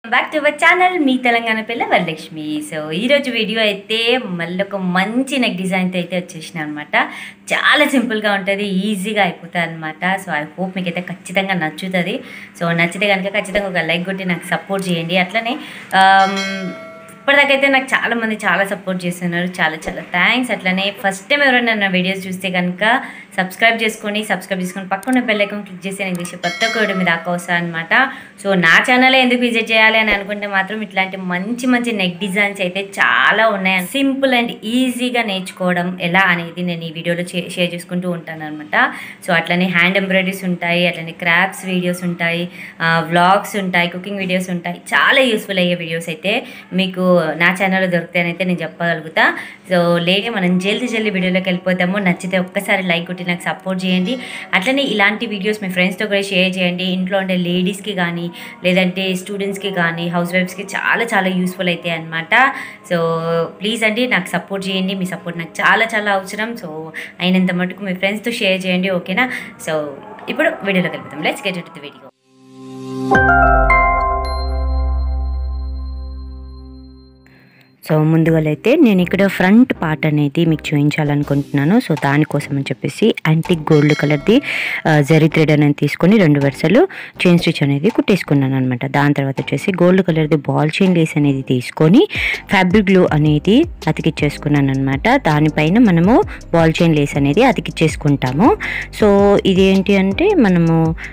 back to our channel మీ తెలంగాణ పిల్ల Varalakshmi so ఈరోజు వీడియో అయితే మళ్ళీ ఒక మంచి నెక్ డిజైన్తో అయితే వచ్చేసిన అనమాట చాలా సింపుల్గా ఉంటుంది ఈజీగా అయిపోతుంది అనమాట సో ఐ హోప్ మీకు అయితే ఖచ్చితంగా నచ్చుతుంది సో నచ్చితే కనుక ఖచ్చితంగా ఒక లైక్ కొట్టి నాకు సపోర్ట్ చేయండి అట్లనే ఆమ్, ఇప్పటిదాకైతే నాకు చాలా మంది చాలా సపోర్ట్ చేస్తున్నారు చాలా చాలా థ్యాంక్స్ అట్లనే ఫస్ట్ టైం ఎవరైనా నా వీడియోస్ చూస్తే కనుక సబ్స్క్రైబ్ చేసుకోండి సబ్స్క్రైబ్ చేసుకొని పక్కన బెల్ ఐకాన్ క్లిక్ చేసి నేను చేసే కొత్త కోడ్ మీద దాకా వస్తాను అనమాట సో నా ఛానల్ ఎందుకు విజిట్ చేయాలి అని అనుకుంటే మాత్రం ఇట్లాంటి మంచి మంచి నెక్ డిజైన్స్ అయితే చాలా ఉన్నాయి సింపుల్ అండ్ ఈజీగా నేర్చుకోవడం ఎలా అనేది నేను ఈ వీడియోలో షేర్ చేసుకుంటూ ఉంటాను అనమాట సో అట్లనే హ్యాండ్ ఎంబ్రాయిడరీస్ ఉంటాయి అట్లనే క్రాఫ్ట్స్ వీడియోస్ ఉంటాయి వ్లాగ్స్ ఉంటాయి కుకింగ్ వీడియోస్ ఉంటాయి చాలా యూస్ఫుల్ అయ్యే వీడియోస్ అయితే మీకు నా ఛానల్లో దొరుకుతాయని అయితే నేను చెప్పగలుగుతా సో లేకే మనం జల్దీ జల్దీ వీడియోలోకి వెళ్ళిపోతాము నచ్చితే ఒక్కసారి లైక్ కొట్టి నాకు సపోర్ట్ చేయండి అట్లనే ఇలాంటి వీడియోస్ మీ ఫ్రెండ్స్తో కూడా షేర్ చేయండి ఇంట్లో ఉండే లేడీస్కి కానీ లేదంటే స్టూడెంట్స్కి కానీ హౌస్ వైఫ్స్కి చాలా చాలా యూస్ఫుల్ అవుతాయి అనమాట సో ప్లీజ్ అండి నాకు సపోర్ట్ చేయండి మీ సపోర్ట్ నాకు చాలా చాలా అవసరం సో అయినంత మటుకు మీ ఫ్రెండ్స్తో షేర్ చేయండి ఓకేనా సో ఇప్పుడు వీడియోలోకి వెళ్ళిపోతాం let's get it the video so ముందుగా అయితే నేను ఇక్కడ ఫ్రంట్ పార్ట్ అనేది మీకు చూపించాలనుకుంటున్నాను సో దానికోసం అని చెప్పేసి యాంటిక్ గోల్డ్ కలర్ది జరీ థ్రెడ్ అనేది తీసుకొని రెండు వరుసలు చైన్ స్టిచ్ అనేది కుట్టేసుకున్నాను అనమాట దాని తర్వాత వచ్చేసి గోల్డ్ కలర్ది బాల్ చైన్ లేస్ అనేది తీసుకొని ఫ్యాబ్రిక్ గ్లూ అనేది అతికిచ్చేసుకున్నాను అనమాట దానిపైన మనము బాల్ చైన్ లేస్ అనేది అతికిచ్చేసుకుంటాము సో ఇది ఏంటి అంటే మనము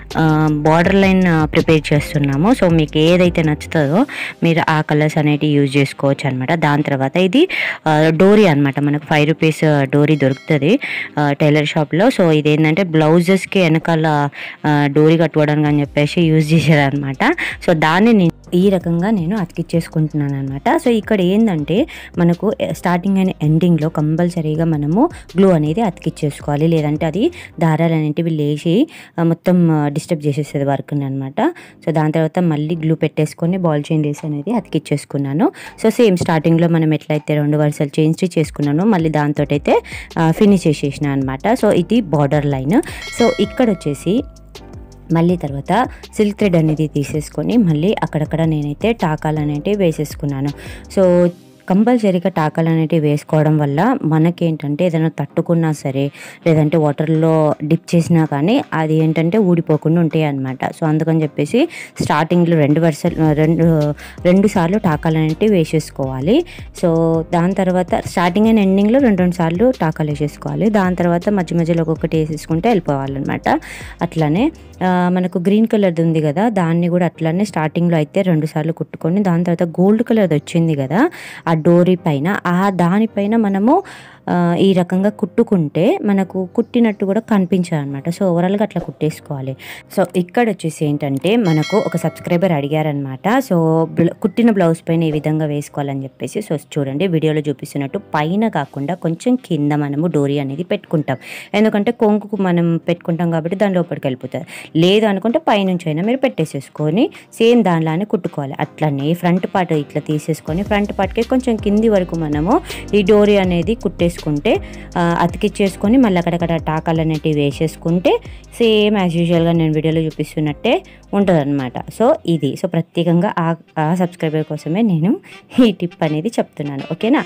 బార్డర్ లైన్ ప్రిపేర్ చేస్తున్నాము సో మీకు ఏదైతే నచ్చుతుందో మీరు ఆ కలర్స్ అనేవి యూజ్ చేసుకోవచ్చు అనమాట దాని తర్వాత ఇది ఆ, డోరీ అనమాట మనకు ఫైవ్ రూపీస్ డోరీ దొరుకుతుంది ఆ, టైలర్ షాప్లో సో ఇది ఏంటంటే బ్లౌజెస్కి వెనకాల ఆ, డోరీ కట్టుకోవడానికి అని చెప్పేసి యూజ్ చేసేదన్నమాట సో దాన్ని నేను ఈ రకంగా నేను అతికిచ్చేసుకుంటున్నాను అనమాట సో ఇక్కడ ఏంటంటే మనకు స్టార్టింగ్ అండ్ ఎండింగ్లో కంపల్సరీగా మనము గ్లూ అనేది అతికిచ్చేసుకోవాలి లేదంటే అది దారాలు అనేటివి లేచి ఆ, మొత్తం డిస్టర్బ్ చేసేసేది వర్క్ అనమాట సో దాని తర్వాత మళ్ళీ గ్లూ పెట్టేసుకొని బాల్ చైన్ లేస్ అనేది అతికిచ్చేసుకున్నాను సో సేమ్ స్టార్టింగ్లో మనం ఎట్లయితే రెండు వరుసలు చైన్ స్టిచ్ చేసుకున్నానో మళ్ళీ దాంతో అయితే ఫినిష్ చేసేసిన అనమాట సో ఇది బార్డర్ లైన్ సో ఇక్కడ వచ్చేసి మళ్ళీ తర్వాత సిల్క్ థ్రెడ్ అనేది తీసేసుకొని మళ్ళీ అక్కడక్కడ నేనైతే టాకాలు అనేటివి వేసేసుకున్నాను సో కంపల్సరీగా టాకాలు అనేటివి వేసుకోవడం వల్ల మనకేంటంటే ఏదైనా తట్టుకున్నా సరే లేదంటే వాటర్లో డిప్ చేసినా కానీ అది ఏంటంటే ఊడిపోకుండా ఉంటాయి అనమాట సో అందుకని చెప్పేసి స్టార్టింగ్లో రెండు వరుసలు రెండు రెండు సార్లు టాకాలు అనేటివి వేసేసుకోవాలి సో దాని తర్వాత స్టార్టింగ్ అండ్ ఎండింగ్లో రెండు రెండు సార్లు టాకాలు వేసేసుకోవాలి దాని తర్వాత మధ్య మధ్యలో ఒక్కొక్కటి వేసేసుకుంటే వెళ్ళిపోవాలన్నమాట అట్లానే ఆ, మనకు గ్రీన్ కలర్ది ఉంది కదా దాన్ని కూడా అట్లానే స్టార్టింగ్లో అయితే రెండు సార్లు కుట్టుకొని దాని తర్వాత గోల్డ్ కలర్ది వచ్చింది కదా ఆ డోరీ పైన ఆ దానిపైన మనము ఆ, ఈ రకంగా కుట్టుకుంటే మనకు కుట్టినట్టు కూడా కనిపించదు అనమాట సో ఓవరాల్గా అట్లా కుట్టేసుకోవాలి సో ఇక్కడ వచ్చేసి ఏంటంటే మనకు ఒక సబ్స్క్రైబర్ అడిగారనమాట సో బ్ల- కుట్టిన బ్లౌజ్ పైన ఏ విధంగా వేసుకోవాలని చెప్పేసి సో చూడండి వీడియోలో చూపిస్తున్నట్టు పైన కాకుండా కొంచెం కింద మనము డోరీ అనేది పెట్టుకుంటాం ఎందుకంటే కొంగుకు మనం పెట్టుకుంటాం కాబట్టి దాని లోపలికి వెళ్ళిపోతుంది లేదు అనుకుంటే పైనుంచి అయినా మీరు పెట్టేసేసుకొని సేమ్ దానిలానే కుట్టుకోవాలి అట్లనే ఫ్రంట్ పార్ట్ ఇట్లా తీసేసుకొని ఫ్రంట్ పార్ట్కి కొంచెం కింది వరకు మనము ఈ డోరీ అనేది కుట్టేసుకుంటే ఆ, అతికిచ్చేసుకొని మళ్ళీ అక్కడక్కడ టాకాలు అనేటివి వేసేసుకుంటే సేమ్ యాజ్ యూజువల్గా నేను వీడియోలో చూపిస్తున్నట్టే ఉంటుంది సో ఇది సో ప్రత్యేకంగా ఆ ఆ సబ్స్క్రైబర్ కోసమే నేను ఈ టిప్ అనేది చెప్తున్నాను ఓకేనా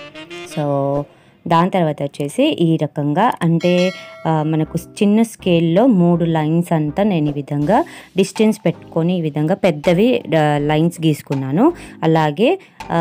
సో దాని తర్వాత వచ్చేసి ఈ రకంగా అంటే ఆ, మనకు చిన్న స్కేల్లో మూడు లైన్స్ అంతా నేను ఈ విధంగా డిస్టెన్స్ పెట్టుకొని ఈ విధంగా పెద్దవి లైన్స్ గీసుకున్నాను అలాగే ఆ,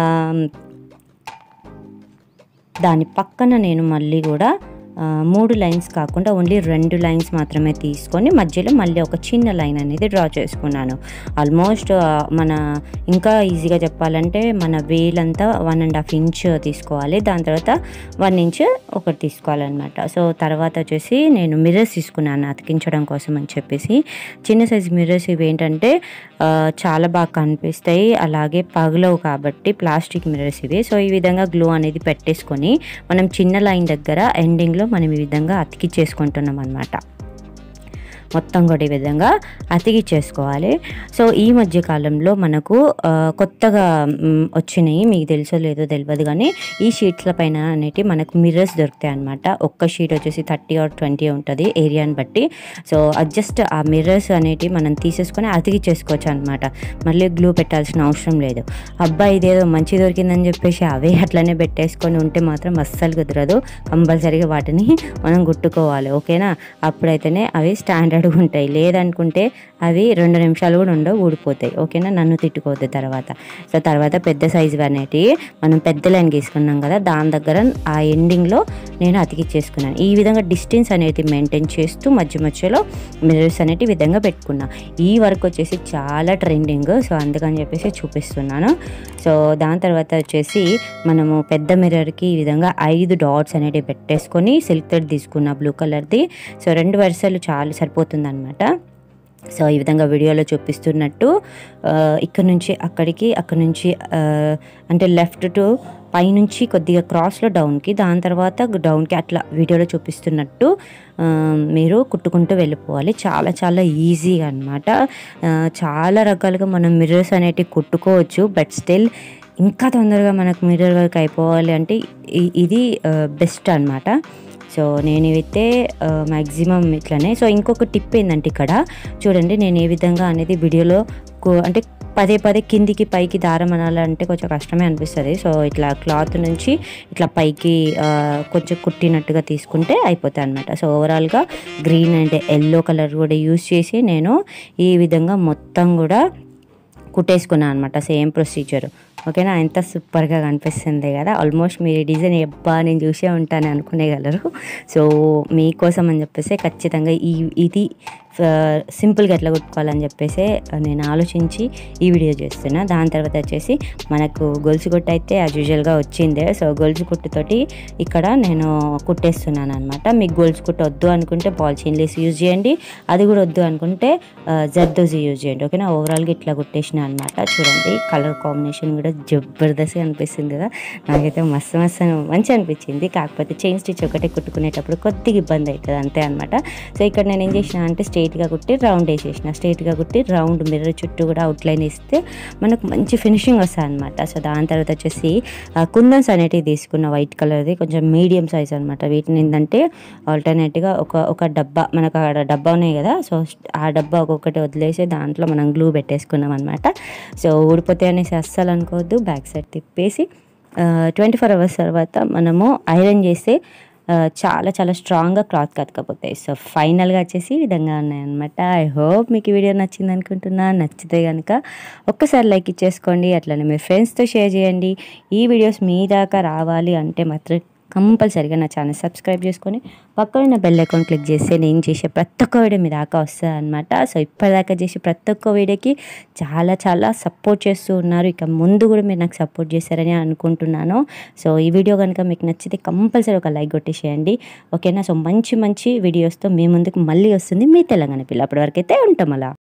దాని పక్కన నేను మళ్ళీ కూడా ఆ, మూడు లైన్స్ కాకుండా ఓన్లీ రెండు లైన్స్ మాత్రమే తీసుకొని మధ్యలో మళ్ళీ ఒక చిన్న లైన్ అనేది డ్రా చేసుకున్నాను ఆల్మోస్ట్ ఆ, మన ఇంకా ఈజీగా చెప్పాలంటే మన వేలంతా వన్ అండ్ హాఫ్ ఇంచ్ తీసుకోవాలి దాని తర్వాత వన్ ఇంచ్ ఒకటి తీసుకోవాలన్నమాట సో తర్వాత వచ్చేసి నేను మిర్రర్స్ తీసుకున్నాను అతికించడం కోసం అని చెప్పేసి చిన్న సైజ్ మిర్రర్స్ ఇవి ఏంటంటే ఆ, చాలా బాగా కనిపిస్తాయి అలాగే పగలవు కాబట్టి ప్లాస్టిక్ మిర్రర్స్ ఇవి సో ఈ విధంగా గ్లూ అనేది పెట్టేసుకొని మనం చిన్న లైన్ దగ్గర ఎండింగ్లో మనం ఈ విధంగా అతికిచ్చేసుకుంటున్నాం అనమాట మొత్తం కూడా ఈ విధంగా అతికిచ్చేసుకోవాలి సో ఈ మధ్య కాలంలో మనకు ఆ, కొత్తగా మ్, వచ్చినాయి మీకు తెలుసో లేదో తెలియదు కానీ ఈ షీట్ల పైన అనేటి మనకు మిర్రర్స్ దొరుకుతాయి అనమాట ఒక్క షీట్ వచ్చేసి థర్టీ ఆర్ ట్వంటీ ఉంటుంది ఏరియాని బట్టి సో జస్ట్ ఆ మిర్రర్స్ అనేటివి మనం తీసేసుకొని అతికిచ్చేసుకోవచ్చు అనమాట మళ్ళీ గ్లూ పెట్టాల్సిన అవసరం లేదు అబ్బాయి ఇదేదో మంచి దొరికిందని చెప్పేసి అవే అట్లనే పెట్టేసుకొని ఉంటే మాత్రం అస్సలు కుదరదు కంపల్సరీగా వాటిని మనం గుట్టుకోవాలి ఓకేనా అప్పుడైతేనే అవి స్టాండర్డ్గా ఉంటాయి లేదనుకుంటే అవి రెండు నిమిషాలు కూడా ఉండవు ఊడిపోతాయి ఓకేనా నన్ను తిట్టుకోవద్దు తర్వాత సో తర్వాత పెద్ద సైజు అనేటివి మనం పెద్ద లైన్ గీసుకున్నాం కదా దాని దగ్గర ఆ ఎండింగ్లో నేను అతికిచ్చేసుకున్నాను ఈ విధంగా డిస్టెన్స్ అనేది మెయింటైన్ చేస్తూ మధ్య మధ్యలో మిర్రర్స్ అనేటి ఈ విధంగా పెట్టుకున్నా ఈ వర్క్ వచ్చేసి చాలా ట్రెండింగ్ సో అందుకని చెప్పేసి చూపిస్తున్నాను సో దాని తర్వాత వచ్చేసి మనము పెద్ద మిర్రర్కి ఈ విధంగా ఐదు డాట్స్ అనేటివి పెట్టేసుకొని సిల్క్ థ్రెడ్ తీసుకున్న బ్లూ కలర్ది సో రెండు వరుసలు చాలా సరిపోతుంది అనమాట సో ఈ విధంగా వీడియోలో చూపిస్తున్నట్టు ఆ, ఇక్కడ నుంచి అక్కడికి అక్కడ నుంచి ఆ, అంటే లెఫ్ట్ టు పైనుంచి కొద్దిగా క్రాస్లో డౌన్కి దాని తర్వాత డౌన్కి అట్లా వీడియోలో చూపిస్తున్నట్టు ఆ, మీరు కుట్టుకుంటూ వెళ్ళిపోవాలి చాలా చాలా ఈజీగా అనమాట చాలా రకాలుగా మనం మిర్రర్స్ అనేటివి కుట్టుకోవచ్చు బట్ స్టిల్ ఇంకా తొందరగా మనకు మిర్రర్ వర్క్ అయిపోవాలి అంటే ఇ- ఇది బెస్ట్ అన్నమాట సో నేను ఇవైతే మ్యాక్సిమం ఇట్లనే సో ఇంకొక టిప్ ఏంటంటే ఇక్కడ చూడండి నేను ఏ విధంగా అనేది వీడియోలో కు- అంటే పదే పదే కిందికి పైకి దారం అనాలంటే కొంచెం కష్టమే అనిపిస్తుంది సో ఇట్లా క్లాత్ నుంచి ఇట్లా పైకి ఆ, కొంచెం కుట్టినట్టుగా తీసుకుంటే అయిపోతాయి అనమాట సో ఓవరాల్గా గ్రీన్ అండ్ ఎల్లో కలర్ కూడా యూస్ చేసి నేను ఈ విధంగా మొత్తం కూడా కుట్టేసుకున్నాను అనమాట సేమ్ ప్రొసీజర్ ఓకేనా ఎంత సూపర్గా కనిపిస్తుంది కదా ఆల్మోస్ట్ మీరు ఈ డిజైన్ ఎబ్బా నేను చూసే ఉంటాను అనుకునేగలరు సో మీకోసం అని చెప్పేసి ఖచ్చితంగా ఈ ఇది ఆ, సింపుల్గా ఎట్లా కుట్టుకోవాలని చెప్పేసి నేను ఆలోచించి ఈ వీడియో చేస్తున్నా దాని తర్వాత వచ్చేసి మనకు గొలుసు కుట్టు అయితే యాజ్ యూజువల్గా వచ్చిందే సో గొలుసు కుట్టుతోటి ఇక్కడ నేను కుట్టేస్తున్నాను అనమాట మీకు గొలుసు కుట్టు వద్దు అనుకుంటే బాల్ చైన్ లేస్ యూజ్ చేయండి అది కూడా వద్దు అనుకుంటే జర్దోజీ యూజ్ చేయండి ఓకేనా ఓవరాల్గా ఇట్లా కుట్టేసిన అనమాట చూడండి కలర్ కాంబినేషన్ కూడా జబర్దస్త్ అనిపిస్తుంది కదా నాకైతే మస్తు మస్తు మంచి అనిపించింది కాకపోతే చైన్ స్టిచ్ ఒకటే కుట్టుకునేటప్పుడు కొద్దిగా ఇబ్బంది అవుతుంది అంతే అనమాట సో ఇక్కడ నేను ఏం చేసిన అంటే స్ట్రైట్గా కుట్టి రౌండ్ వేసేసిన స్ట్రైట్గా కుట్టి రౌండ్ మిర్రర్ చుట్టూ కూడా అవుట్లైన్ ఇస్తే మనకు మంచి ఫినిషింగ్ వస్తుంది అనమాట సో దాని తర్వాత వచ్చేసి కుందన్స్ అనేటివి తీసుకున్న వైట్ కలర్ది కొంచెం మీడియం సైజ్ అనమాట వీటిని ఏంటంటే ఆల్టర్నేట్గా ఒక ఒక డబ్బా మనకు అక్కడ డబ్బా ఉన్నాయి కదా సో ఆ డబ్బా ఒక్కొక్కటి వదిలేసి దాంట్లో మనం గ్లూ పెట్టేసుకున్నాం అనమాట సో ఊడిపోతే అనేసి అస్సలు అనుకోవద్దు బ్యాక్ సైడ్ తిప్పేసి ట్వంటీ ఫోర్ అవర్స్ తర్వాత మనము ఐరన్ చేస్తే ఆ, చాలా చాలా స్ట్రాంగ్గా క్లాత్ కతకపోతాయి సో ఫైనల్గా వచ్చేసి ఈ విధంగా ఉన్నాయన్నమాట ఐ హోప్ మీకు ఈ వీడియో నచ్చింది అనుకుంటున్నా నచ్చితే కనుక ఒక్కసారి లైక్ ఇచ్చేసుకోండి అట్లనే మీ ఫ్రెండ్స్తో షేర్ చేయండి ఈ వీడియోస్ మీ దాకా రావాలి అంటే మాత్రం కంపల్సరీగా నా ఛానల్ సబ్స్క్రైబ్ చేసుకొని పక్కన బెల్ అకౌంట్ క్లిక్ చేస్తే నేను చేసే ప్రతి ఒక్క వీడియో మీ దాకా వస్తుంది అనమాట సో ఇప్పటిదాకా చేసే ప్రతి ఒక్క వీడియోకి చాలా చాలా సపోర్ట్ చేస్తూ ఉన్నారు ఇక ముందు కూడా మీరు నాకు సపోర్ట్ చేస్తారని అనుకుంటున్నాను సో ఈ వీడియో కనుక మీకు నచ్చితే కంపల్సరీ ఒక లైక్ కొట్టేసేయండి ఓకేనా సో మంచి మంచి వీడియోస్తో మీ ముందుకు మళ్ళీ వస్తుంది మీ తెలంగాణ పిల్ల అప్పటి వరకు అయితే ఉంటాం అలా